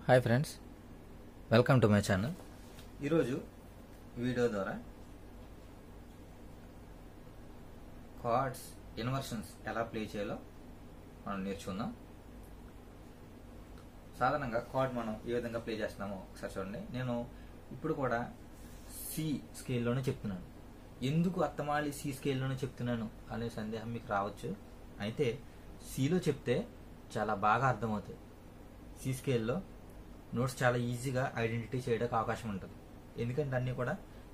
hi friends welcome to my channel ఈరోజు video ద్వారా chords inversions ఎలా ప్లే చేయాలో మనం నేర్చుకుందాం సాధారణంగా కార్డ్ మనం ఏ విధంగా ప్లే చేస్తున్నామో ఒకసారి చూడండి నేను ఇప్పుడు కూడా సి స్కేల్లోనే చెప్తున్నాను ఎందుకు అత్తమాలి సి స్కేల్లోనే చెప్తున్నాను అనే సందేహం మీకు రావచ్చు అయితే సిలో చెప్తే చాలా బాగా అర్థమవుతాయి సి స్కేల్లో నోట్స్ చాలా ఈజీగా ఐడెంటిటీ చేయడానికి అవకాశం ఉంటుంది ఎందుకంటే అన్నీ కూడా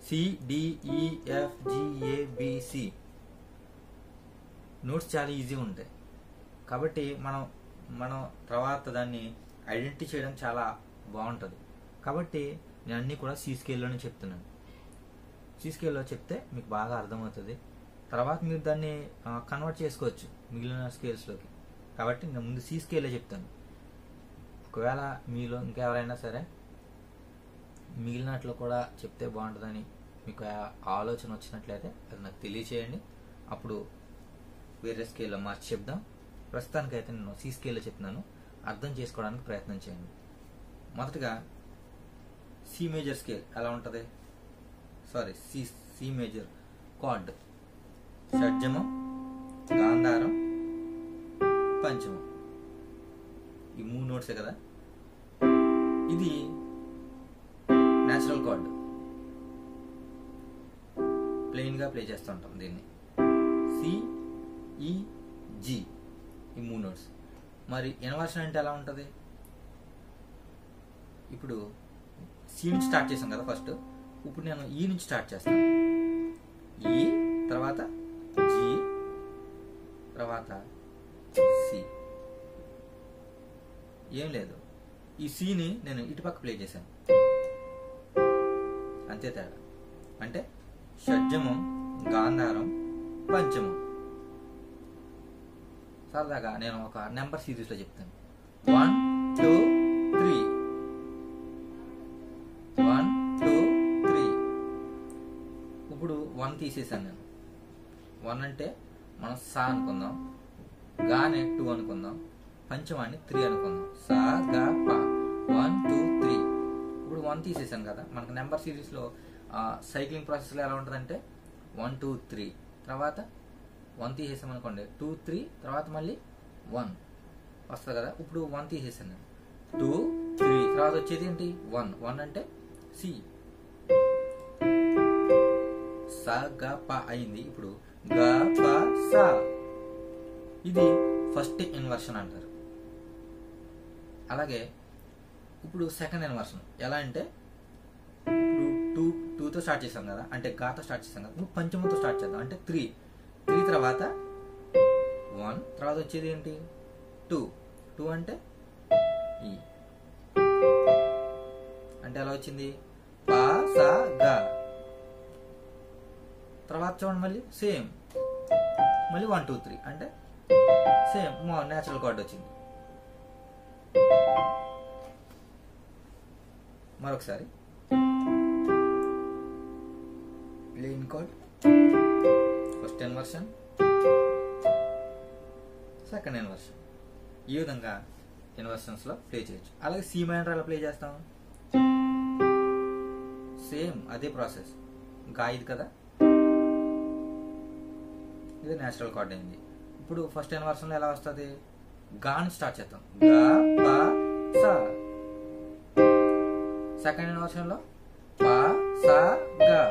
సిడిఈఎఫ్జిఏబిసి నోట్స్ చాలా ఈజీగా ఉంటాయి కాబట్టి మనం మనం తర్వాత దాన్ని ఐడెంటిటీ చేయడం చాలా బాగుంటుంది కాబట్టి నేను అన్నీ కూడా సి స్కేల్లోనే చెప్తున్నాను సి స్కేల్లో చెప్తే మీకు బాగా అర్థమవుతుంది తర్వాత మీరు దాన్ని కన్వర్ట్ చేసుకోవచ్చు మిగిలిన స్కేల్స్లోకి కాబట్టి నేను ముందు సి స్కేల్లో చెప్తాను ఒకవేళ మీలో ఇంకెవరైనా సరే మిగిలినట్లు కూడా చెప్తే బాగుంటుందని మీకు ఆ ఆలోచన వచ్చినట్లయితే అది నాకు తెలియచేయండి అప్పుడు వేరే స్కేల్లో మార్చి చెప్దాం ప్రస్తుతానికైతే నేను సి స్కేల్లో చెప్తున్నాను అర్థం చేసుకోవడానికి ప్రయత్నం చేయండి మొదటగా సి మేజర్ స్కేల్ ఎలా ఉంటుంది sorry C C major chord షడ్జమం గాంధారం పంచమం ఈ మూడు నోట్సే కదా ఇది న్యాచురల్ కార్డ్ ప్లెయిన్ గా ప్లే చేస్తుంటాం దీన్ని సి ఈ జి ఈ మూడు నోట్స్ మరి ఇన్వర్షన్ అంటే ఎలా ఉంటుంది ఇప్పుడు సి నుంచి స్టార్ట్ చేసాం కదా ఫస్ట్ ఇప్పుడు నేను ఈ నుంచి స్టార్ట్ చేస్తాను ఈ తర్వాత జి తర్వాత సి ఏం లేదు ఈ సీని నేను ఇటుపక్క ప్లే చేశాను అంతే తేడా అంటే షడ్జమం గాంధారం పంచమం సరదాగా నేను ఒక నెంబర్ సిరీస్లో చెప్తాను one two three one two three ఇప్పుడు వన్ తీసేసాను నేను వన్ అంటే మనం సా అనుకుందాం గానే టూ అనుకుందాం పంచమాన్ని త్రీ అనుకుందాం సా గా పా వన్ టూ త్రీ ఇప్పుడు వన్ తీసేసాను కదా మనకు నెంబర్ సిరీస్లో సైక్లింగ్ ప్రాసెస్లో ఎలా ఉంటుందంటే వన్ టూ త్రీ తర్వాత వన్ తీసేసాం అనుకోండి టూ త్రీ తర్వాత మళ్ళీ వన్ వస్తుంది కదా ఇప్పుడు వన్ తీసేసాను నేను టూ త్రీ తర్వాత వచ్చేది ఏంటి వన్ వన్ అంటే సి సా గా పా అయింది ఇప్పుడు గా పా సా ఇది ఫస్ట్ ఇన్వర్షన్ అంటారు అలాగే ఇప్పుడు సెకండ్ ఇన్వర్షన్ ఎలా అంటే ఇప్పుడు టూ టూతో స్టార్ట్ చేసాం కదా అంటే గాతో స్టార్ట్ చేసాం కదా ఇప్పుడు పంచమంతో స్టార్ట్ చేద్దాం అంటే త్రీ త్రీ తర్వాత వన్ తర్వాత వచ్చేది ఏంటి టూ టూ అంటే ఈ అంటే ఎలా వచ్చింది పా సా గా తర్వాత చూడండి మళ్ళీ సేమ్ మళ్ళీ వన్ టూ త్రీ అంటే సేమ్ న్యాచురల్ కార్డ్ వచ్చింది మరొకసారి plain chord first inversion second inversion ఈ విధంగా ఇన్వర్షన్స్ లో ప్లే చేయొచ్చు అలాగే సి మైనర్ ఎలా ప్లే చేస్తాం సేమ్ అదే ప్రాసెస్ గా ఇది కదా ఇది నేచురల్ కార్డ్ అయింది ఇప్పుడు ఫస్ట్ ఇన్వర్షన్ లో ఎలా వస్తుంది గా నుంచి స్టార్ట్ చేద్దాం గా పా సా సెకండ్ ఇన్వర్షన్ లో పా సా గా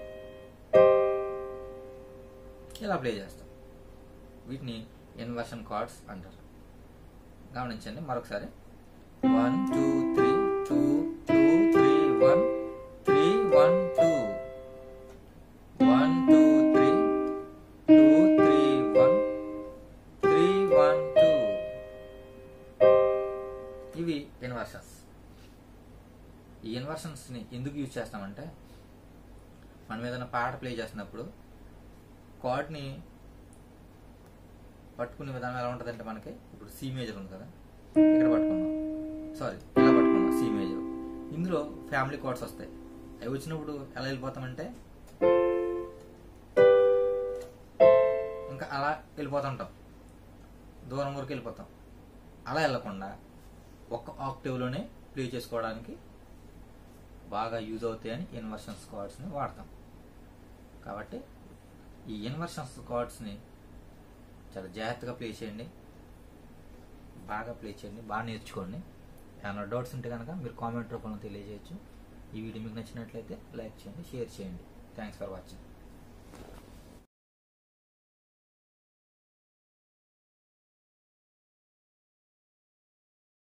ఇలా ప్లే చేస్తాం వీటిని ఇన్వర్షన్ కార్డ్స్ అంటారు గమనించండి మరొకసారి one two three two two three one three one two one two three two three one three one two ఇవి ఇన్వర్షన్స్ ఈ ఇన్వర్షన్స్ని ఎందుకు యూజ్ చేస్తామంటే మనం ఏదైనా పాట ప్లే చేస్తున్నప్పుడు కార్డ్ని పట్టుకునే విధానం ఎలా ఉంటుందంటే మనకి ఇప్పుడు సి మేజర్ ఉంది కదా ఇక్కడ పట్టుకుందాం సారీ ఇలా పట్టుకుందాం సి మేజర్ ఇందులో ఫ్యామిలీ కార్డ్స్ వస్తాయి అవి వచ్చినప్పుడు ఎలా వెళ్ళిపోతామంటే ఇంకా అలా వెళ్ళిపోతుంటాం దూరం వరకు వెళ్ళిపోతాం అలా వెళ్ళకుండా ఒక ఆక్టివ్లోనే ప్లే చేసుకోవడానికి బాగా యూజ్ అవుతాయని ఇన్వర్షన్స్ కార్డ్స్ని వాడతాం కాబట్టి ఈ ఇన్వర్షన్స్ కార్డ్స్ని చాలా జాగ్రత్తగా ప్లే చేయండి బాగా ప్లే చేయండి బాగా నేర్చుకోండి ఏమైనా డౌట్స్ ఉంటే కనుక మీరు కామెంట్ రూపంలో తెలియజేయచ్చు ఈ వీడియో మీకు నచ్చినట్లయితే లైక్ చేయండి షేర్ చేయండి థ్యాంక్స్ ఫర్ వాచింగ్